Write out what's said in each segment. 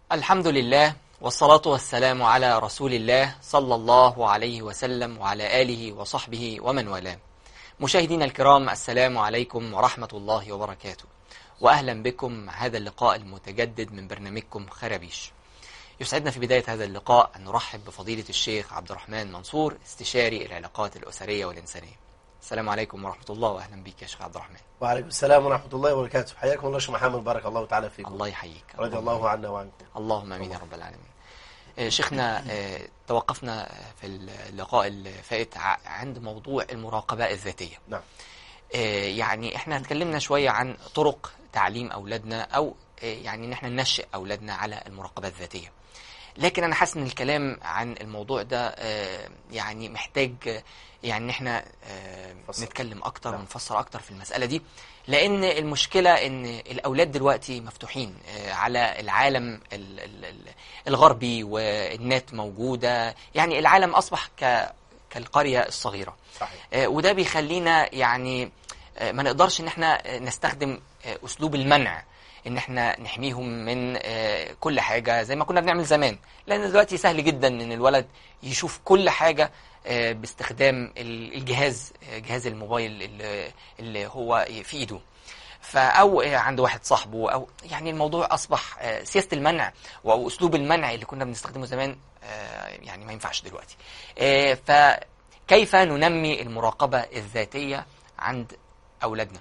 الحمد لله والصلاة والسلام على رسول الله صلى الله عليه وسلم وعلى آله وصحبه ومن والاه مشاهدينا الكرام السلام عليكم ورحمة الله وبركاته وأهلا بكم هذا اللقاء المتجدد من برنامجكم خرابيش يسعدنا في بداية هذا اللقاء أن نرحب بفضيلة الشيخ عبد الرحمن منصور استشاري العلاقات الأسرية والإنسانية السلام عليكم ورحمة الله وأهلا بك يا شيخ عبد الرحمن وعليكم السلام ورحمة الله وبركاته حياكم الله شيخ محمد بارك الله تعالى فيكم الله يحييك رضي الله عنا وعنكم اللهم امين يا رب العالمين آه، شيخنا آه، توقفنا في اللقاء اللي فات ع- عند موضوع المراقبة الذاتية نعم آه، يعني احنا اتكلمنا شوية عن طرق تعليم أولادنا أو آه، يعني ان احنا ننشئ أولادنا على المراقبة الذاتية لكن أنا حاسس إن الكلام عن الموضوع ده آه، يعني محتاج آه، يعني إن احنا آه، نفصل. نتكلم أكتر نعم. ونفسر أكتر في المسألة دي لأن المشكلة إن الأولاد دلوقتي مفتوحين آه، على العالم ال- ال- ال- الغربي والنت موجودة يعني العالم أصبح ك كالقرية الصغيرة صحيح آه، وده بيخلينا يعني آه، ما نقدرش ان احنا آه، نستخدم آه، اسلوب المنع ان احنا نحميهم من آه، كل حاجة زي ما كنا بنعمل زمان لان دلوقتي سهل جدا ان الولد يشوف كل حاجة آه، باستخدام ال- الجهاز آه، جهاز الموبايل اللي- اللي هو في ايده فأو آه، عند واحد صاحبه أو يعني الموضوع أصبح آه، سياسة المنع أو أسلوب المنع اللي كنا بنستخدمه زمان آه، يعني ما ينفعش دلوقتي آه، فكيف ننمي المراقبة الذاتية عند أولادنا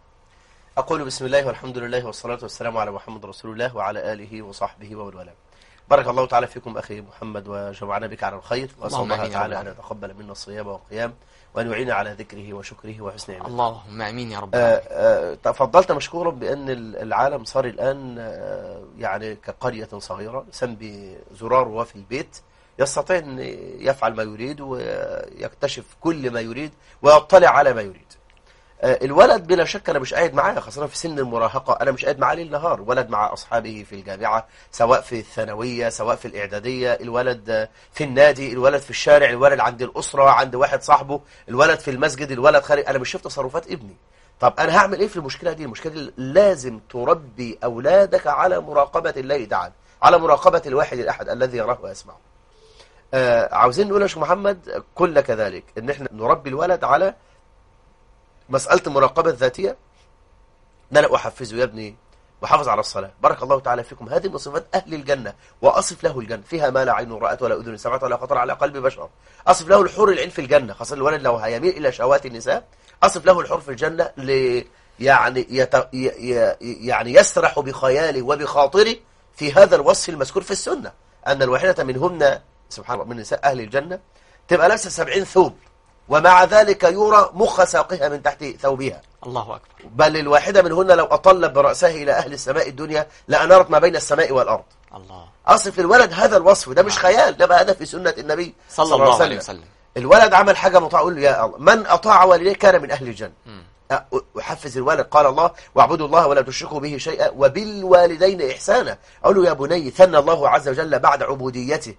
أقول بسم الله والحمد لله والصلاة والسلام على محمد رسول الله وعلى آله وصحبه ومن والاه بارك الله تعالى فيكم أخي محمد وجمعنا بك على الخير وأسأل اللهم الله آمين يا تعالى رب أن يتقبل منا الصيام والقيام وأن يعين على ذكره وشكره وحسن عبادته اللهم آمين يا رب آه، العالمين. آه، تفضلت مشكورا بأن العالم صار الآن آه، يعني كقرية صغيرة سم بزرار وفي البيت يستطيع أن يفعل ما يريد ويكتشف كل ما يريد ويطلع على ما يريد آه، الولد بلا شك أنا مش قاعد معاه خاصة في سن المراهقة أنا مش قاعد معاه ليل نهار ولد مع أصحابه في الجامعة سواء في الثانوية سواء في الإعدادية الولد آه، في النادي الولد في الشارع الولد عند الأسرة عند واحد صاحبه الولد في المسجد الولد خارج أنا مش شفت تصرفات ابني طب أنا هعمل إيه في المشكلة دي المشكلة دي لازم تربي أولادك على مراقبة الله تعالى على مراقبة الواحد الأحد الذي يراه ويسمعه آه عاوزين نقول يا شيخ محمد كل كذلك ان احنا نربي الولد على مسألة المراقبة الذاتية ان انا احفزه يا ابني وحافظ على الصلاة بارك الله تعالى فيكم هذه من صفات أهل الجنة وأصف له الجنة فيها ما لا عين رأت ولا أذن سمعت ولا خطر على قلب بشر أصف له الحور العين في الجنة خاصة الولد لو هيميل إلى شهوات النساء أصف له الحور في الجنة ل يعني يت... ي... ي... يعني يسرح بخياله وبخاطره في هذا الوصف المذكور في السنة أن الواحدة منهن سبحان الله من نساء أهل الجنة تبقى لابسة سبعين ثوب ومع ذلك يرى مخ ساقها من تحت ثوبها الله أكبر بل الواحدة منهن لو أطل برأسها إلى أهل السماء الدنيا لأنارت ما بين السماء والأرض الله أصف الولد هذا الوصف ده مش خيال ده بقى هذا في سنة النبي صلى الله عليه وسلم الولد عمل حاجة مطاع أقول له يا الله من أطاع والديه كان من أهل الجنة مم. أ- أحفز الولد قال الله واعبدوا الله ولا تشركوا به شيئا وبالوالدين إحسانا أقول له يا بني ثنى الله عز وجل بعد عبوديته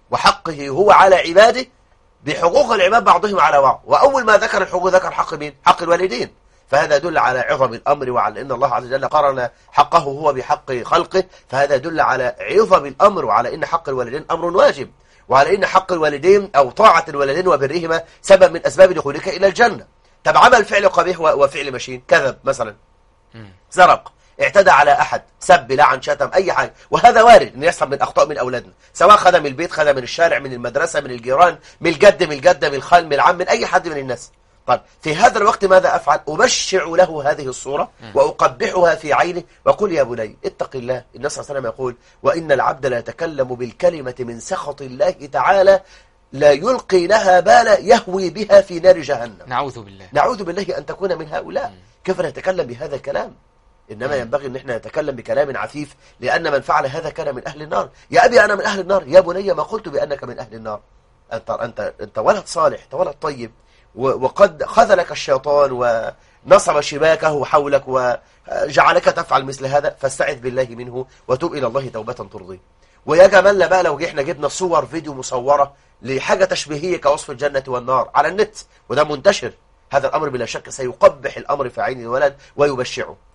وحقه هو على عباده بحقوق العباد بعضهم على بعض وأول ما ذكر الحقوق ذكر حق مين؟ حق الوالدين فهذا يدل على عظم الأمر وعلى أن الله عز وجل قرن حقه هو بحق خلقه فهذا يدل على عظم الأمر وعلى أن حق الوالدين أمر واجب وعلى أن حق الوالدين أو طاعة الوالدين وبرهما سبب من أسباب دخولك إلى الجنة طب عمل فعل قبيح و- وفعل مشين كذب مثلا مم. سرق اعتدى على أحد سب لعن شتم أي حاجة وهذا وارد أن يحصل من أخطاء من أولادنا سواء خدم البيت خدم من الشارع من المدرسة من الجيران من الجد من الجدة من الخال من العم من أي حد من الناس طيب في هذا الوقت ماذا أفعل أبشع له هذه الصورة وأقبحها في عينه وأقول يا بني اتق الله النبي صلى الله عليه وسلم يقول وإن العبد لا يتكلم بالكلمة من سخط الله تعالى لا يلقي لها بالا يهوي بها في نار جهنم نعوذ بالله نعوذ بالله أن تكون من هؤلاء كيف نتكلم بهذا الكلام إنما ينبغي أن احنا نتكلم بكلام عفيف لأن من فعل هذا كان من أهل النار يا أبي أنا من أهل النار يا بني ما قلت بأنك من أهل النار أنت, أنت, أنت ولد صالح أنت ولد طيب و- وقد خذلك الشيطان ونصب شباكه حولك وجعلك تفعل مثل هذا فاستعذ بالله منه وتوب إلى الله توبة ترضيه ويا جمالنا بقى لو احنا جبنا صور فيديو مصورة لحاجة تشبيهية كوصف الجنة والنار على النت وده منتشر هذا الأمر بلا شك سيقبح الأمر في عين الولد ويبشعه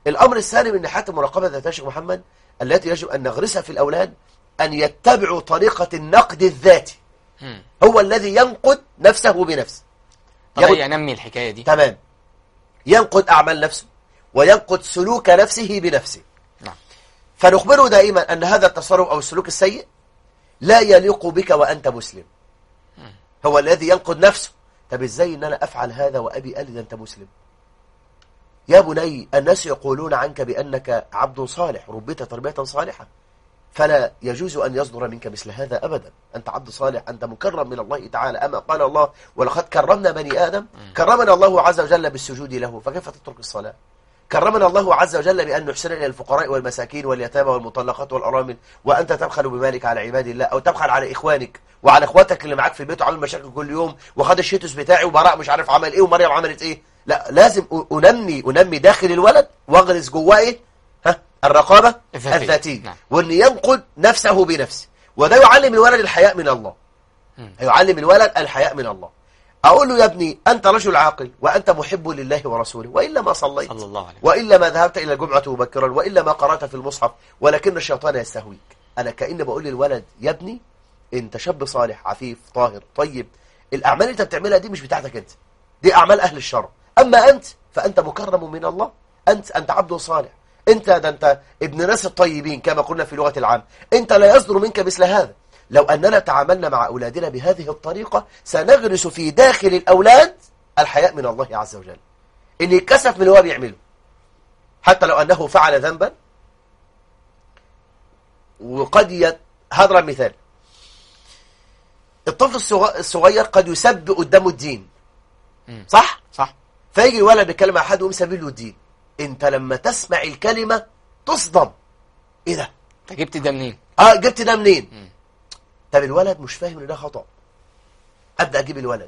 الامر الثاني من ناحيه المراقبه ذات يا شيخ محمد التي يجب ان نغرسها في الاولاد ان يتبعوا طريقه النقد الذاتي مم. هو الذي ينقد نفسه بنفسه طب ياخد- هي انمي الحكايه دي تمام ينقد اعمال نفسه وينقد سلوك نفسه بنفسه نعم فنخبره دائما أن هذا التصرف أو السلوك السيء لا يليق بك وأنت مسلم هو الذي ينقد نفسه طب ازاي ان انا افعل هذا وابي قال لي ده انت مسلم يا بني الناس يقولون عنك بانك عبد صالح ربيت تربيه صالحه فلا يجوز ان يصدر منك مثل هذا ابدا انت عبد صالح انت مكرم من الله تعالى اما قال الله ولقد كرمنا بني ادم كرمنا الله عز وجل بالسجود له فكيف تترك الصلاه كرمنا الله عز وجل بأن نحسن إلى الفقراء والمساكين واليتامى والمطلقات والأرامل وأنت تبخل بمالك على عباد الله أو تبخل على إخوانك وعلى إخواتك اللي معاك في البيت وعامل مشاكل كل يوم وخد الشيتوس بتاعي وبراء مش عارف عمل إيه ومريم عملت إيه لا لازم أ- أنمي أنمي داخل الولد وأغرس جواه إيه ها الرقابة الذاتية. الذاتية نعم. وأن ينقد نفسه بنفسه وده يعلم الولد الحياء من الله مم. يعلم الولد الحياء من الله أقول له يا ابني أنت رجل عاقل وأنت محب لله ورسوله وإلا ما صليت صلى الله عليه وسلم وإلا ما ذهبت إلى الجمعة مبكرا وإلا ما قرأت في المصحف ولكن الشيطان يستهويك أنا كأن بقول للولد يا ابني أنت شاب صالح عفيف طاهر طيب الأعمال اللي أنت بتعملها دي مش بتاعتك أنت دي أعمال أهل الشر أما أنت فأنت مكرم من الله أنت أنت عبد صالح أنت ده أنت ابن ناس الطيبين كما قلنا في لغة العام أنت لا يصدر منك مثل هذا لو أننا تعاملنا مع أولادنا بهذه الطريقة سنغرس في داخل الأولاد الحياء من الله عز وجل إن يتكسف من اللي هو بيعمله حتى لو أنه فعل ذنبا وقد يت... هذا مثال الطفل الصغ- الصغير قد يسب قدامه الدين مم. صح؟ صح فيجي الولد بيتكلم مع حد ويقوم سابين له الدين انت لما تسمع الكلمة تصدم ايه ده؟ انت جبت ده منين اه جبت ده منين؟ مم. طب الولد مش فاهم ان ده خطأ ابدا اجيب الولد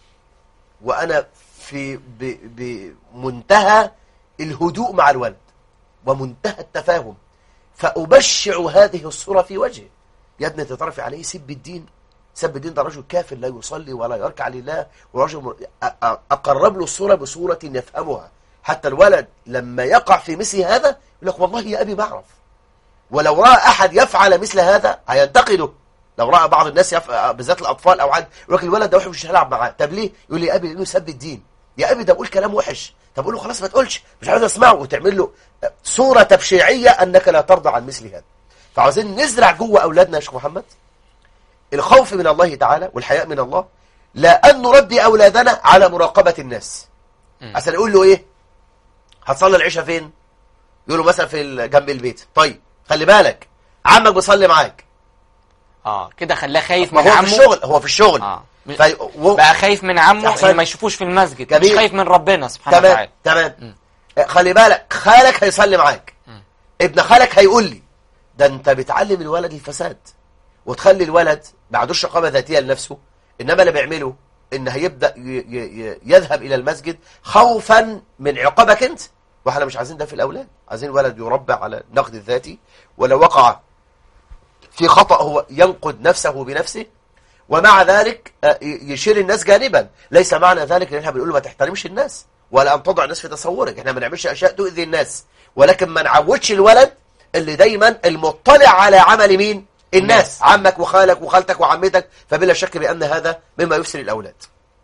وانا في ب... بمنتهى الهدوء مع الولد ومنتهى التفاهم فأبشع هذه الصورة في وجهه يا ابني تترفع عليه سب الدين سب الدين ده رجل كافر لا يصلي ولا يركع لله ورجل مر... أ- أ- أقرب له الصورة بصورة يفهمها حتى الولد لما يقع في مثل هذا يقول لك والله يا أبي بعرف ولو رأى أحد يفعل مثل هذا هينتقده لو رأى بعض الناس يف... بالذات الأطفال أو حد يقول لك الولد ده وحش مش هلعب معاه طب ليه؟ يقول لي يا أبي لأنه سب الدين يا أبي ده بقول كلام وحش طب قول له خلاص ما تقولش مش عايز أسمعه وتعمل له صورة تبشيعية أنك لا ترضى عن مثل هذا فعاوزين نزرع جوه أولادنا يا شيخ محمد الخوف من الله تعالى والحياء من الله لا أن نربي أولادنا على مراقبة الناس مم. عشان يقول له إيه هتصلي العشاء فين يقول له مثلا في ال- جنب البيت طيب خلي بالك عمك بيصلي معاك اه كده خلاه خايف ما من هو في عمه الشغل هو في الشغل اه في... و... بقى خايف من عمه أحسن. اللي ما يشوفوش في المسجد جميل. مش خايف من ربنا سبحانه تمام وتعالى تمام مم. خلي بالك خالك هيصلي معاك مم. ابن خالك هيقول لي ده انت بتعلم الولد الفساد وتخلي الولد ما عندوش رقابه ذاتيه لنفسه انما اللي بيعمله ان هيبدا ي- ي- ي- يذهب الى المسجد خوفا من عقابك انت واحنا مش عايزين ده في الاولاد عايزين الولد يربى على النقد الذاتي ولو وقع في خطأ هو ينقد نفسه بنفسه ومع ذلك آه، ي- يشيل الناس جانبا ليس معنى ذلك ان احنا بنقول له ما تحترمش الناس ولا ان تضع الناس في تصورك احنا ما نعملش اشياء تؤذي الناس ولكن ما نعودش الولد اللي دايما المطلع على عمل مين الناس عمك وخالك وخالتك وعمتك فبلا شك بان هذا مما يفسد الاولاد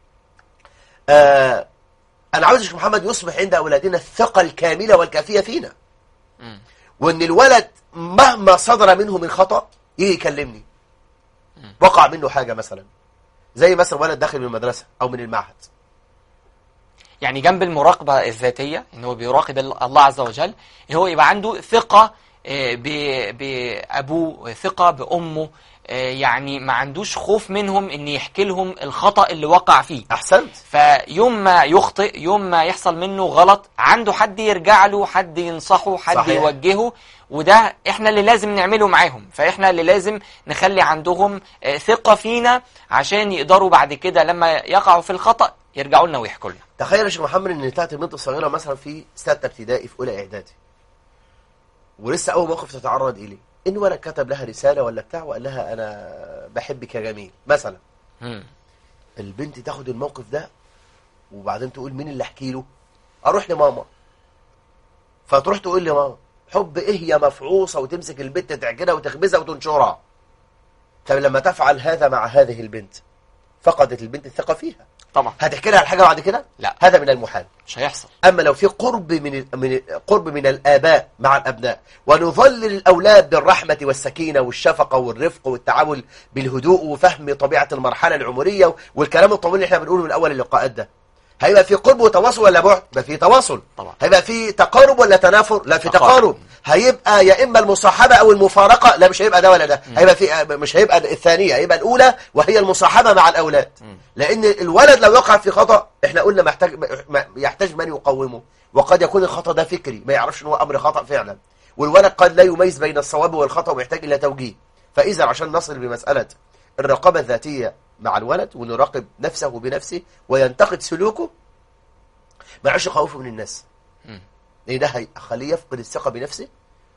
آه انا عاوز يا شيخ محمد يصبح عند اولادنا الثقه الكامله والكافيه فينا مم. وان الولد مهما صدر منه من خطأ يجي يكلمني وقع منه حاجة مثلا زي مثلا ولد داخل من المدرسة او من المعهد يعني جنب المراقبة الذاتية ان هو بيراقب ال- الله عز وجل هو يبقى عنده ثقة آه، ب- بأبوه ثقة بأمه آه، يعني ما عندوش خوف منهم ان يحكي لهم الخطأ اللي وقع فيه احسنت فيوم ما يخطئ يوم ما يحصل منه غلط عنده حد يرجع له حد ينصحه حد صحيح. يوجهه وده احنا اللي لازم نعمله معاهم فاحنا اللي لازم نخلي عندهم آه، ثقة فينا عشان يقدروا بعد كده لما يقعوا في الخطأ يرجعوا لنا ويحكوا لنا تخيل يا شيخ محمد ان بتاعت البنت الصغيرة مثلا في ستة ابتدائي في اولى اعدادي ولسه اول موقف تتعرض اليه ان ولد كتب لها رسالة ولا بتاع وقال لها انا بحبك يا جميل مثلا مم. البنت تاخد الموقف ده وبعدين تقول مين اللي احكي له اروح لماما فتروح تقول لي ماما حب ايه يا مفعوصة وتمسك البنت تعجنها وتخبزها وتنشرها طب لما تفعل هذا مع هذه البنت فقدت البنت الثقة فيها طبعا هتحكي لها الحاجة بعد كده لا. هذا من المحال مش هيحصل أما لو في قرب من من قرب من الآباء مع الأبناء ونظلل الأولاد بالرحمة والسكينة والشفقة والرفق والتعامل بالهدوء وفهم طبيعة المرحلة العمرية والكلام الطويل اللي احنا بنقوله من أول اللقاءات ده هيبقى في قرب وتواصل ولا بعد؟ يبقى في تواصل طبعا. هيبقى في تقارب ولا تنافر؟ لا في تقارب. تقارب هيبقى يا إما المصاحبة أو المفارقة لا مش هيبقى ده ولا ده هيبقى في مش هيبقى الثانية هيبقى الأولى وهي المصاحبة مع الأولاد لأن الولد لو يقع في خطأ احنا قلنا محتاج ما- يحتاج من يقومه وقد يكون الخطأ ده فكري ما يعرفش ان هو أمر خطأ فعلا والولد قد لا يميز بين الصواب والخطأ ويحتاج إلى توجيه فإذا عشان نصل بمسألة الرقابة الذاتية مع الولد ونراقب نفسه بنفسه وينتقد سلوكه ما يعيش خوفه من الناس مم. لأن ده هيخليه يفقد الثقة بنفسه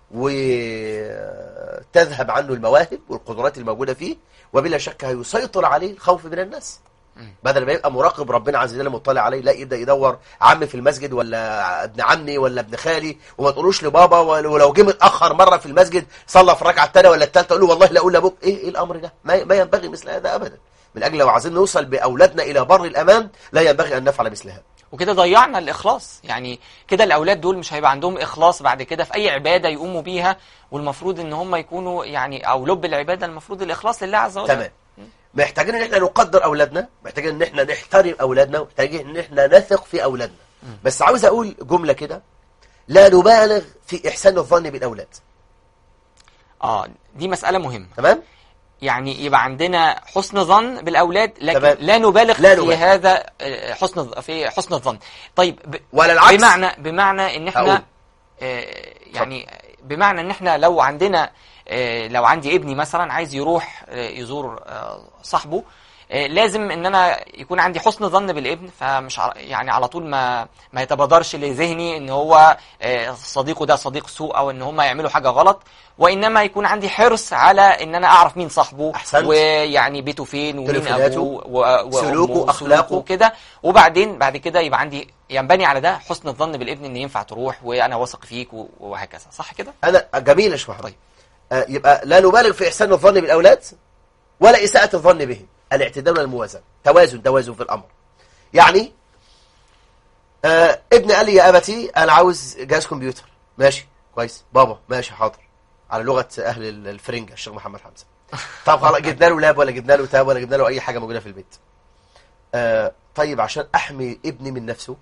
وتذهب عنه المواهب والقدرات الموجودة فيه وبلا شك هيسيطر عليه الخوف من الناس مم. بدل ما يبقى مراقب ربنا عز وجل مطلع عليه لا يبدا يدور عمي في المسجد ولا ابن عمي ولا ابن خالي وما تقولوش لبابا ولو جه متاخر مره في المسجد صلى في الركعه الثانيه ولا الثالثه تقول له والله لا اقول لابوك ايه ايه الامر ده ما ما ينبغي مثل هذا ابدا من اجل لو عايزين نوصل باولادنا الى بر الامان لا ينبغي ان نفعل مثل هذا وكده ضيعنا الإخلاص يعني كده الأولاد دول مش هيبقى عندهم إخلاص بعد كده في أي عبادة يقوموا بيها والمفروض إن هم يكونوا يعني أو لب العبادة المفروض الإخلاص لله عز وجل تمام محتاجين ان احنا نقدر اولادنا محتاجين ان احنا نحترم اولادنا محتاجين ان احنا نثق في اولادنا بس عاوز اقول جمله كده لا نبالغ في احسان الظن بالاولاد آه دي مسألة مهمة تمام يعني يبقى عندنا حسن ظن بالأولاد لكن تمام. لا نبالغ لا في نبالغ. هذا آه، حسن في حسن الظن طيب ب... ولا العكس بمعنى بمعنى ان أقول. احنا آه، يعني بمعنى ان احنا لو عندنا آه، لو عندي ابني مثلا عايز يروح آه، يزور آه، صاحبه آه، لازم ان انا يكون عندي حسن ظن بالابن فمش ع- يعني على طول ما ما يتبادرش لذهني ان هو آه، صديقه ده صديق سوء او ان هم يعملوا حاجه غلط وانما يكون عندي حرص على ان انا اعرف مين صاحبه أحسنت. ويعني بيته فين ومين تليفوناته، ابوه و- و- سلوكه، وأمه أخلاقه. وكده وبعدين بعد كده يبقى عندي ينبني على ده حسن الظن بالابن ان ينفع تروح وانا واثق فيك و- وهكذا صح كده انا جميل يا شيخ محمد طيب. آه، يبقى لا نبالغ في احسان الظن بالاولاد ولا اساءة الظن بهم الاعتدال والموازنه توازن توازن في الامر يعني آه ابن قال لي يا ابتي انا عاوز جهاز كمبيوتر ماشي كويس بابا ماشي حاضر على لغه اهل ال- الفرنجه الشيخ محمد حمزه طب خلاص جبنا له لاب ولا جبنا له تاب ولا جبنا له اي حاجه موجوده في البيت آه طيب عشان احمي ابني من نفسه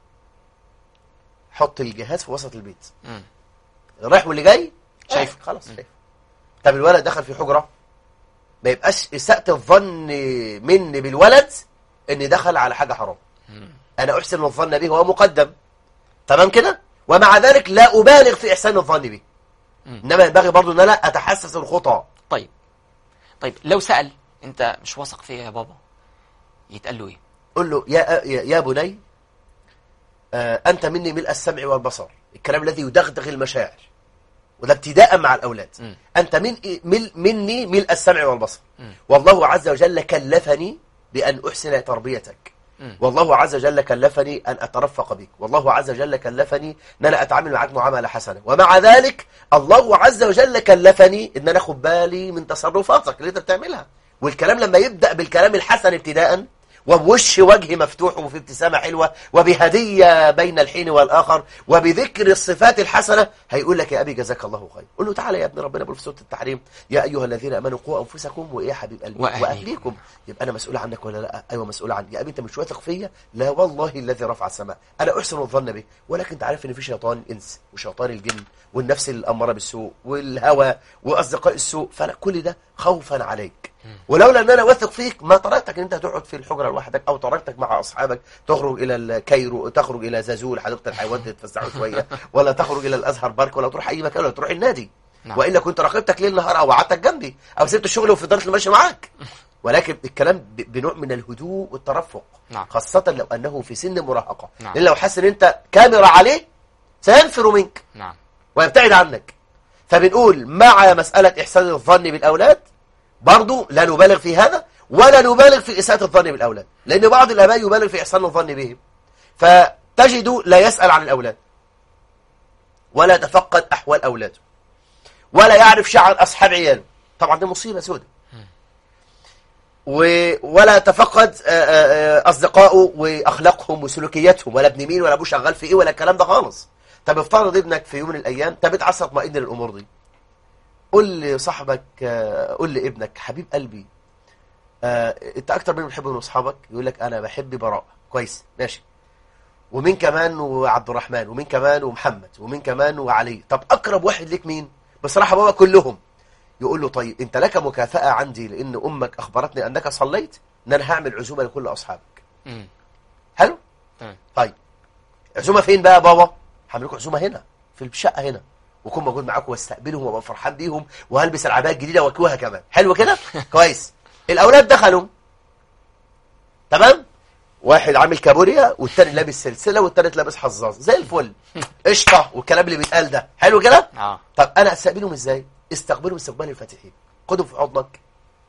حط الجهاز في وسط البيت مم. رايح واللي جاي شايفه. آه، خلاص شايف طب الولد دخل في حجرة ما يبقاش إساءة الظن مني بالولد إن دخل على حاجة حرام أنا أحسن الظن به وهو مقدم تمام كده ومع ذلك لا أبالغ في إحسان الظن به مم. إنما ينبغي برضو أن أنا أتحسس الخطأ طيب طيب لو سأل انت مش واثق فيا يا بابا يتقال له ايه قل له يا, يا, يا بني آه أنت مني ملء السمع والبصر الكلام الذي يدغدغ المشاعر وده ابتداء مع الأولاد مم. أنت من مل مني ملء السمع والبصر مم. والله عز وجل كلفني بأن أحسن تربيتك مم. والله عز وجل كلفني أن أترفق بك والله عز وجل كلفني أن أنا أتعامل معك معاملة حسنة ومع ذلك الله عز وجل كلفني أن أنا أخد بالي من تصرفاتك اللي أنت بتعملها والكلام لما يبدأ بالكلام الحسن ابتداء وبوش وجه مفتوح وفي ابتسامة حلوة وبهدية بين الحين والآخر وبذكر الصفات الحسنة هيقول لك يا أبي جزاك الله خير قول له تعالى يا ابن ربنا بيقول في سورة التحريم يا أيها الذين أمنوا قوا أنفسكم وإيه يا حبيب قلبي وأهليكم. وأهليكم يبقى أنا مسؤول عنك ولا لا أيوة مسؤول عني يا أبي أنت مش واثق فيا لا والله الذي رفع السماء أنا أحسن الظن به ولكن أنت عارف إن في شيطان الإنس وشيطان الجن والنفس الأمارة بالسوء والهوى وأصدقاء السوء فلا كل ده خوفا عليك ولولا ان انا واثق فيك ما تركتك ان انت تقعد في الحجره لوحدك او تركتك مع اصحابك تخرج الى الكايرو تخرج الى زازول حديقه الحيوان تتفسحوا شويه ولا تخرج الى الازهر بارك ولا تروح اي مكان ولا تروح النادي نعم. والا كنت راقبتك ليل نهار او قعدتك جنبي او سبت الشغل وفضلت ماشي معاك ولكن الكلام ب- بنوع من الهدوء والترفق نعم. خاصه لو انه في سن مراهقه نعم. لان لو حس ان انت كاميرا عليه سينفر منك نعم ويبتعد عنك فبنقول مع مسألة إحسان الظن بالأولاد برضو لا نبالغ في هذا ولا نبالغ في إساءة الظن بالأولاد لأن بعض الآباء يبالغ في إحسان الظن بهم فتجد لا يسأل عن الأولاد ولا يتفقد أحوال أولاده ولا يعرف شعر أصحاب عياله طبعا دي مصيبة سودة و- ولا يتفقد آه، آه، آه، أصدقائه وأخلاقهم وسلوكياتهم ولا ابن مين ولا أبوه شغال في إيه ولا الكلام ده خالص طب افترض ابنك في يوم من الأيام طب انت عايز تطمئن للأمور دي قول لصاحبك آه، قول لابنك حبيب قلبي آه، انت اكتر من بتحبه من اصحابك يقول لك انا بحب براء كويس ماشي ومين كمان وعبد الرحمن ومين كمان ومحمد ومين كمان وعلي طب اقرب واحد ليك مين بصراحه بابا كلهم يقول له طيب انت لك مكافأة عندي لان امك اخبرتني انك صليت ان انا هعمل عزومه لكل اصحابك مم. حلو تمام طيب عزومه فين بقى يا بابا هعمل لكم عزومه هنا في الشقه هنا واكون موجود معاكم واستقبلهم وابقى فرحان بيهم وهلبس العبايه الجديده واكوها كمان حلو كده كويس الاولاد دخلوا تمام واحد عامل كابوريا والتاني لابس سلسله والتالت لابس حظاظ زي الفل قشطه والكلام اللي بيتقال ده حلو كده اه طب انا استقبلهم ازاي استقبلهم استقبال الفاتحين خدهم في حضنك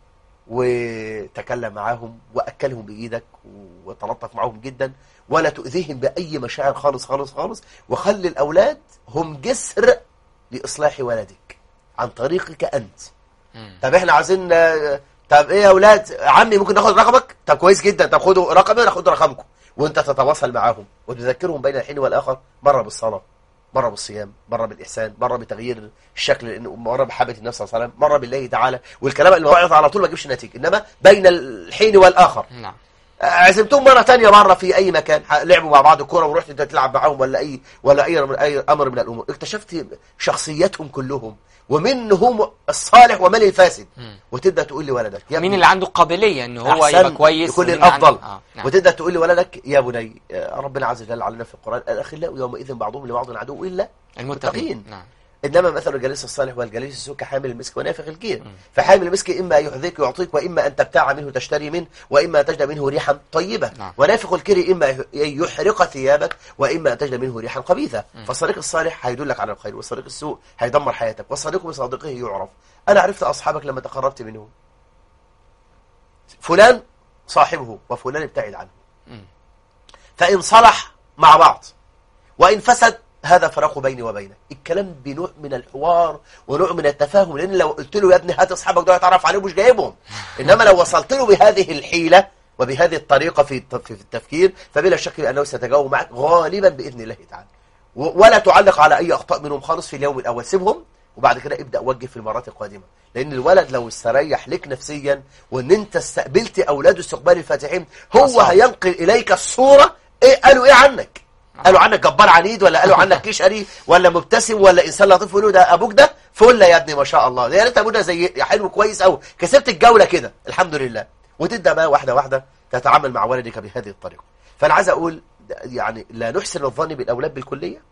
وتكلم معاهم واكلهم بايدك وتلطف معاهم جدا ولا تؤذيهم باي مشاعر خالص خالص خالص وخلي الاولاد هم جسر لاصلاح ولدك عن طريقك انت مم. طب احنا عايزين آه، طب ايه يا اولاد عمي ممكن ناخد رقمك طب كويس جدا طب خدوا رقمي وانا اخد رقمكم وانت تتواصل معاهم وتذكرهم بين الحين والاخر مره بالصلاه مره بالصيام مره بالاحسان مره بتغيير الشكل لأن- مره بحبه النبي صلى الله عليه وسلم مره بالله تعالى والكلام الموعظه على طول ما يجيبش نتيجه انما بين الحين والاخر نعم عزمتهم مرة تانية مرة في أي مكان ح- لعبوا مع بعض كورة ورحت أنت تلعب معاهم ولا أي ولا أي من أي أمر من الأمور اكتشفت شخصيتهم كلهم ومنهم الصالح ومن الفاسد مم. وتبدأ تقول لولدك يا مين ابني اللي عنده قابلية ان هو أحسن يبقى كويس يكون ومين الأفضل عنده- آه. نعم. وتبدأ تقول لولدك يا بني آه، ربنا عز وجل علينا في القرآن الأخلاء يومئذ بعضهم لبعض عدو إلا المتقين نعم إنما مثل الجليس الصالح والجليس السوء كحامل المسك ونافخ الكير فحامل المسك إما أن يحذيك ويعطيك وإما أن تبتاع منه تشتري منه وإما أن تجد منه ريحا طيبة نعم. ونافخ الكير إما أن يحرق ثيابك وإما أن تجد منه ريحا خبيثة فالصديق الصالح هيدلك على الخير والصديق السوء هيدمر حياتك والصديق بصديقه يعرف أنا عرفت أصحابك لما تقربت منهم فلان صاحبه وفلان ابتعد عنه مم. فإن صلح مع بعض وإن فسد هذا فراق بيني وبينك الكلام بنوع من الحوار ونوع من التفاهم لأن لو قلت له يا ابني هات أصحابك دول تعرف عليهم مش جايبهم إنما لو وصلت له بهذه الحيلة وبهذه الطريقة في الت- في التفكير فبلا شك أنه سيتجاوب معك غالبا بإذن الله تعالى و- ولا تعلق على أي أخطاء منهم خالص في اليوم الأول سيبهم وبعد كده ابدأ وجه في المرات القادمة لأن الولد لو استريح لك نفسيا وأن أنت استقبلت أولاده استقبال الفاتحين هو أصلاً. هينقل إليك الصورة إيه قالوا إيه عنك قالوا عنك جبار عنيد ولا قالوا عنك كشري ولا مبتسم ولا انسان لطيف يقولوا ده ابوك ده فل يا ابني ما شاء الله ده يا ريت ابونا زي حلو كويس قوي كسبت الجوله كده الحمد لله وتبدا بقى واحده واحده تتعامل مع والدك بهذه الطريقه فانا عايز اقول يعني لا نحسن الظن بالاولاد بالكليه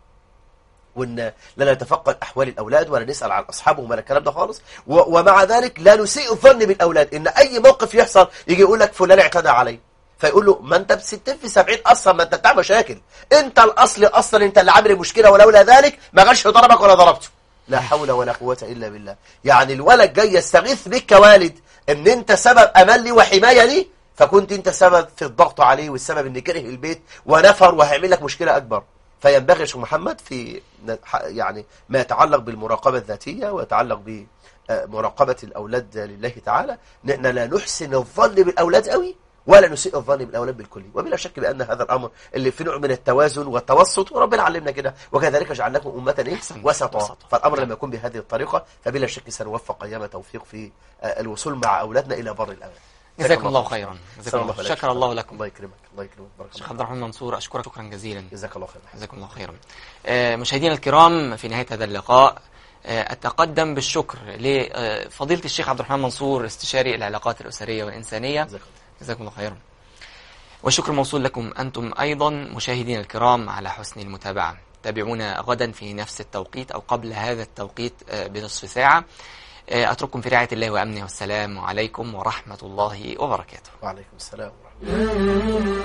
وان لا نتفقد احوال الاولاد ولا نسال عن اصحابهم ولا الكلام ده خالص و- ومع ذلك لا نسيء الظن بالاولاد ان اي موقف يحصل يجي يقول لك فلان اعتدى علي فيقول له ما انت ب 60 في 70 اصلا ما انت بتاع مشاكل انت الاصل اصلا انت اللي عامل المشكله ولولا ذلك ما كانش ضربك ولا ضربته لا حول ولا قوه الا بالله يعني الولد جاي يستغيث بك كوالد ان انت سبب امان لي وحمايه لي فكنت انت سبب في الضغط عليه والسبب ان كره البيت ونفر وهيعمل لك مشكله اكبر فينبغي يا شيخ محمد في ن- ح- يعني ما يتعلق بالمراقبه الذاتيه ويتعلق بمراقبه الاولاد لله تعالى ان احنا لا نحسن الظن بالاولاد قوي ولا نسيء الظن بالاولاد بالكلي وبلا شك بان هذا الامر اللي في نوع من التوازن والتوسط وربنا علمنا كده وكذلك جعلناكم امه ايه أحسن. وسطا وسطا. فالامر نعم. لما يكون بهذه الطريقه فبلا شك سنوفق ايام توفيق في آه، الوصول مع اولادنا الى بر الامان جزاكم الله خيرا جزاكم جزاك الله خيرا. شكر الله لكم الله يكرمك الله يكرمك بارك شيخ الله عبد الرحمن منصور أشكرك شكرا جزيلا جزاك الله خير جزاكم الله خيرا آه، مشاهدينا الكرام في نهاية هذا اللقاء آه، أتقدم بالشكر لفضيلة الشيخ عبد الرحمن منصور استشاري العلاقات الأسرية والإنسانية جزاك الله جزاكم الله خيرا والشكر موصول لكم أنتم أيضا مشاهدينا الكرام على حسن المتابعة تابعونا غدا في نفس التوقيت أو قبل هذا التوقيت آه، بنصف ساعة آه، أترككم في رعاية الله وأمنه والسلام عليكم ورحمة الله وبركاته وعليكم السلام ورحمه الله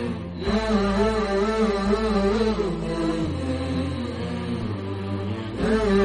Thank الأنبياء